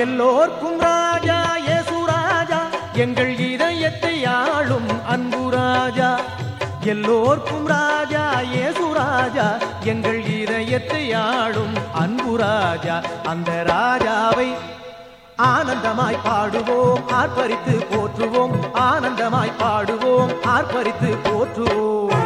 எல்லோர்க்கும் ராஜா இயேசு ராஜா எங்கள் இதயத்தை ஆளும் அன்பு ராஜா எல்லோர்க்கும் ராஜா இயேசு ராஜா எங்கள் இதயத்தை ஆளும் அன்பு ராஜா அந்த ராஜாவை ஆனந்தமாய் பாடுவோம் ஆர்ப்பரித்து போற்றுவோம் ஆனந்தமாய் பாடுவோம் ஆர்ப்பரித்து போற்றுவோம்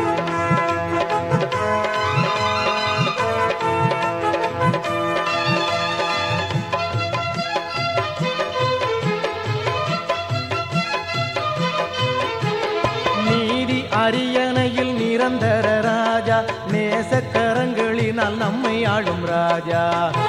நீதி அரியணையில் நிரந்தர ராஜா நேசக்கரங்களினால் நம்மை ஆளும் ராஜா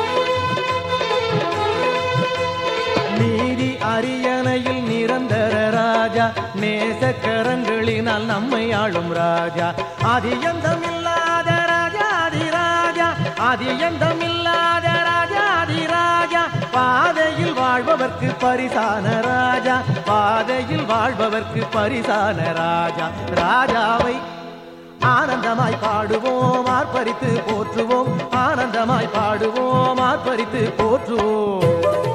நீதி அரியணையில் நிரந்தர ராஜா நேசக்கரங்களினால் நம்மை ஆளும் ராஜா அதியந்தமில்லாத ராஜாதி ராஜா அதியந்தமில்லாத ராஜாதி ராஜா பாதையில் வாழ்பவர்க்கு பரிசான ராஜா பாதையில் வாழ்பவர்க்கு பரிசான ராஜா ராஜாவை ஆனந்தமாய் பாடுவோம் ஆர்ப்பரித்து போற்றுவோம் ஆனந்தமாய் பாடுவோம் ஆர்ப்பரித்து போற்றுவோம்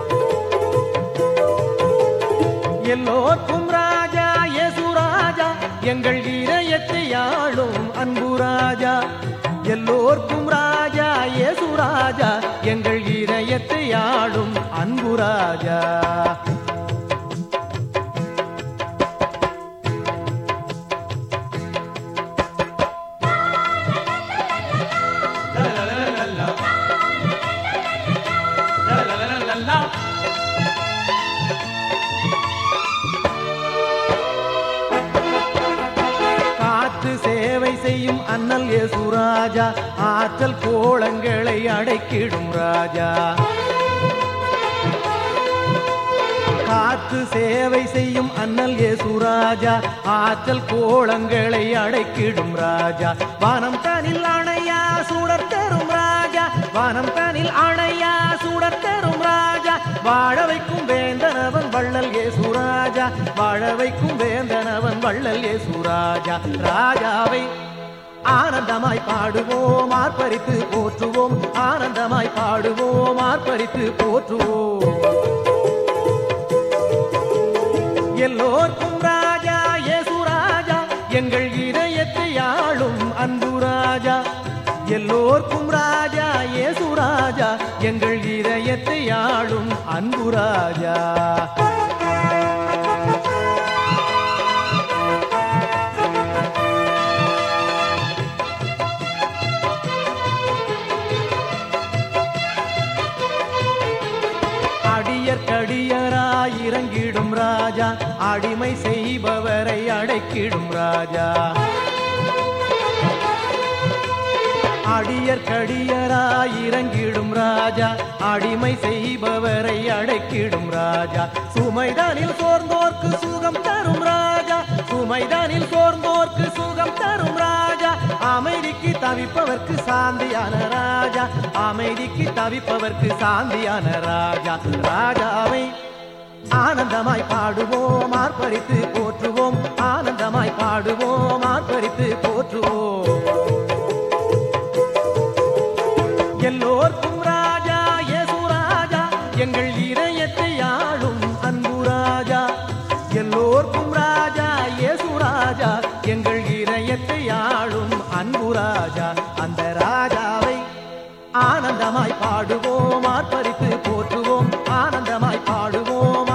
எல்லோர்க்கும் ராஜா இயேசு ராஜா எங்கள் இதயத்தை ஆளும் அன்பு ராஜா எல்லோர்க்கும் ராஜா இயேசு ராஜா எங்கள் இதயத்தை ஆளும் அன்பு ராஜா காத்து சேவை செய்யும் அண்ணல் இயேசு ராஜா ஆற்றல் கோலங்களை அடைக்கிடும் ராஜா காத்து சேவை செய்யும் அண்ணல் இயேசு ராஜா ஆற்றல் கோலங்களை அடைக்கிடும் ராஜா வானம் தனில் அணையா சுடர் தரும் ராஜா வானம் தனில் அணையா சுடர் தரும் ராஜா வாழ வைக்கும் வேந்தனவன் வள்ளல் இயேசு ராஜா வாழ வைக்கும் வேந்தனவன் வள்ளல் இயேசு ராஜா ராஜாவை ஆனந்தமாய் பாடுவோம் ஆர்ப்பரித்து போற்றுவோம் ஆனந்தமாய் பாடுவோம் ஆர்ப்பரித்து போற்றுவோம் எல்லோர்க்கும் ராஜா இயேசு ராஜா எங்கள் இதயத்தை ஆளும் அன்பு ராஜா எல்லோர்க்கும் ராஜா இயேசு ராஜா எங்கள் இதயத்தை ஆளும் அன்பு ராஜா அடியற்கடியராய் இறங்கிடும் ராஜா அடிமை செய்பவரை அடைக்கிடும் ராஜா அடியற்கடியராய் இறங்கிடும் ராஜா அடிமை செய்பவரை அடைக்கிடும் ராஜா சுமைதானில் சோர்ந்தோர்க்கு சுகம் தரும் ராஜா சுமைதானில் சோர்ந்தோர்க்கு சுகம் தரும் ராஜா அமைதிக்கு தவிப்பவர்க்கு சாந்தியான ராஜா அமைதிக்கு தவிப்பவர்க்கு சாந்தியான ராஜா ராஜாவை ஆனந்தமாய் பாடுவோம் ஆர்ப்பரித்து போற்றுவோம் ஆனந்தமாய் பாடுவோம் ஆர்ப்பரித்து போற்றுவோம் எல்லோர்க்கும் ராஜா இயேசு ராஜா எங்கள் இதயத்தை ஆளும் அன்பு ராஜா எல்லோர்க்கும் ராஜா இயேசு ராஜா எங்கள் இதயத்தை ஆளும் அன்பு ராஜா அந்த ராஜாவை ஆனந்தமாய் பாடுவோம் ஆர்ப்பரித்து போற்றுவோம் ஆனந்தமாய் பாடுவோம்